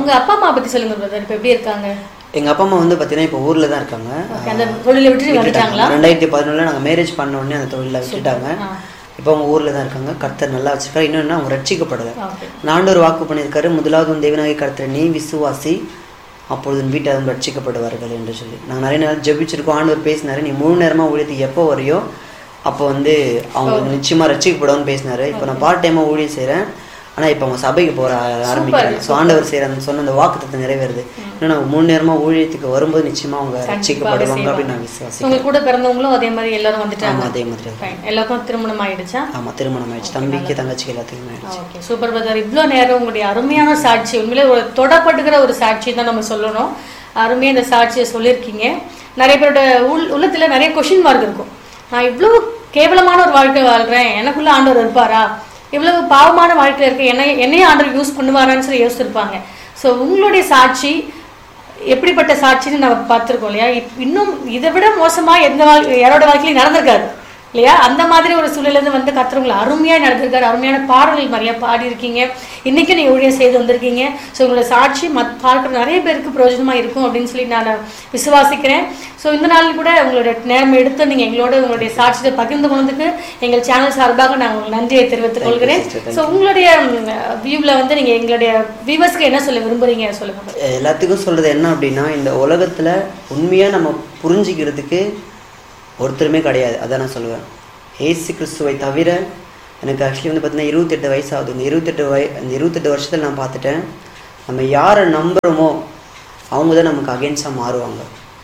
உங்க அப்பா அம்மா பத்தி சொல்லுங்க பிரதர் இப்ப எப்படி இருக்காங்க எங்கள் அப்பா அம்மா வந்து பார்த்தீங்கன்னா இப்போ ஊரில் தான் இருக்காங்க Okay, அந்த தொழிலை விட்டுட்டு வந்துட்டாங்களா ரெண்டாயிரத்தி பதினொன்றில் நாங்கள் மேரேஜ் பண்ண உடனே அந்த தொழிலை விட்டுட்டாங்க ஆ. இப்போ அவங்க ஊரில் தான் இருக்காங்க கர்த்தர் நல்லா வச்சிருக்காரு இன்னொன்று அவங்க ரட்சிக்கப்படலை ஓகே நாண்டவர் வாக்கு பண்ணியிருக்காரு முதலாவது உன் தேவனாகி கர்த்தர் நீ விசுவாசி அப்பொழுது உன் வீட்டாரும் ரட்சிக்கப்படுவார்கள் என்று சொல்லி நாங்கள் நிறைய நேரம் ஜெபிச்சிருக்கோம் ஆண்டவர் பேசினாரு நீ முழு நேரமாக ஊழியத்துக்கு எப்போ வரையோ அப்போ வந்து அவங்க நிச்சயமாக ரட்சிக்கப்படுவான்னு பேசினாரு இப்போ நான் பார்ட் டைமாக ஊழியம் செய்கிறேன் ஆனால் இப்போ அவங்க சபைக்கு போகிற ஆரம்பிக்கிறாங்க ஸோ ஆண்டவர் செய்கிற அந்த சொன்ன அந்த வாக்குத்தத்தை நிறைவேறுது இன்னும் நாங்கள் மூணு நேரமாக ஊழியத்துக்கு வரும்போது நிச்சயமாக அவங்க ரட்சிக்கப்படுவாங்க அப்படின்னு நான் விசுவாசிக்கிறேன் உங்க கூட பிறந்தவங்களும் அதே மாதிரி எல்லாரும் வந்துட்டாங்க ஆமாம் அதே மாதிரி Fine. எல்லாருக்கும் திருமணம் ஆயிடுச்சா ஆமாம் திருமணம் ஆயிடுச்சு தம்பிக்கு தங்கச்சிக்கு எல்லாத்துக்குமே ஆயிடுச்சு ஓகே சூப்பர் பிரதர் இவ்வளோ நேரம் உங்களுடைய அருமையான சாட்சி உண்மையிலே ஒரு தொடப்படுகிற ஒரு சாட்சி தான் நம்ம சொல்லணும் அருமையாக இந்த சாட்சியை சொல்லியிருக்கீங்க நிறைய பேரோட உள் உள்ளத்தில் நிறைய கொஷின் மார்க் இருக்கும் நான் இவ்வளோ கேவலமான ஒரு வாழ்க்கை வாழ்கிறேன் எனக்குள்ள ஆண்டவர் இருப்பாரா இவ்வளவு பாவமான வாழ்க்கையில் இருக்க என்னை என்னையும் ஆண்டவர் யூஸ் பண்ணுவாரான்னு சொல்லி யோசிச்சிருப்பாங்க ஸோ உங்களுடைய சாட்சி எப்படிப்பட்ட சாட்சின்னு நம்ம பார்த்துருக்கோம் இல்லையா இப்- இன்னும் இதை விட மோசமாக எந்த வாழ்க்கை யாரோட வாழ்க்கையிலும் நடந்திருக்காது இல்லையா அந்த மாதிரி ஒரு சூழலேருந்து வந்து கத்துறவங்களை அருமையாக நடந்திருக்காரு அருமையான பாடல்கள் நிறைய பாடியிருக்கீங்க இன்றைக்கும் நீங்கள் ஊழியம் செய்து வந்திருக்கீங்க ஸோ உங்களோட சாட்சி மத் பார்க்குற நிறைய பேருக்கு பிரயோஜனமாக இருக்கும் அப்படின்னு சொல்லி நான் விசுவாசிக்கிறேன் ஸோ இந்த நாள் கூட உங்களோட நேரம் எடுத்து நீங்கள் எங்களோட உங்களுடைய சாட்சியை பகிர்ந்து கொண்டதுக்கு எங்கள் சேனல் சார்பாக நான் உங்களுக்கு நன்றியை தெரிவித்துக் கொள்கிறேன் sister. ஸோ உங்களுடைய வியூவில் வந்து நீங்கள் எங்களுடைய வியூவர்ஸ்க்கு என்ன சொல்ல விரும்புறீங்க சொல்லுங்கள் எல்லாத்துக்கும் சொல்றது என்ன அப்படின்னா இந்த உலகத்துல உண்மையா நம்ம புரிஞ்சுக்கிறதுக்கு ஒருத்தருமே கிடையாது அதான் நான் சொல்லுவேன் ஏசு கிறிஸ்துவை தவிர எனக்கு ஆக்சுவலி வந்து பார்த்தீங்கன்னா இருபத்தெட்டு வயசு ஆகுது இந்த இருபத்தெட்டு வய அந்த இருபத்தெட்டு வருஷத்தில் நான் பார்த்துட்டேன் நம்ம யாரை நம்புகிறோமோ அவங்க தான் நமக்கு அகேன்ஸ்டாக மாறுவாங்க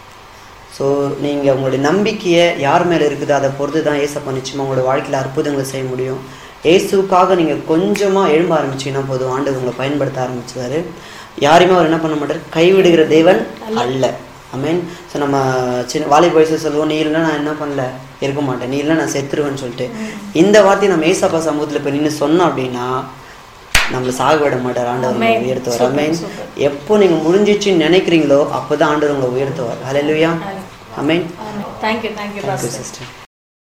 ஸோ நீங்கள் உங்களுடைய நம்பிக்கையை யார் மேலே இருக்குதோ அதை பொறுத்து தான் ஏசப்பா நிச்சயமாக உங்களோட வாழ்க்கையில் அற்புதங்களை செய்ய முடியும் ஏசுக்காக நீங்கள் கொஞ்சமாக எழும்ப ஆரம்பிச்சீங்கன்னா போதும் ஆண்டு உங்களை பயன்படுத்த ஆரம்பிச்சுவாரு யாரையுமே அவர் என்ன பண்ண மாட்டார் கைவிடுகிற தேவன் அல்ல மீன் ஸோ நம்ம சின்ன வாலிப வயசு சொல்லுவோம் நீ இல்லைன்னா நான் என்ன பண்ணல இருக்க மாட்டேன் நீ இல்லை நான் செத்துருவேன்னு சொல்லிட்டு இந்த வார்த்தையை நம்ம ஏசப்பா சமூகத்தில் இப்போ நின்று சொன்னோம் அப்படின்னா நம்மளை சாக விட மாட்டார் ஆண்டவர் உங்களை உயர்த்துவார் அமேன் எப்போ நீங்க முடிஞ்சிச்சுன்னு நினைக்கிறீங்களோ அப்போதான் ஆண்டவர் உங்களை உயர்த்துவார் hallelujah amen thank you thank you thank you sister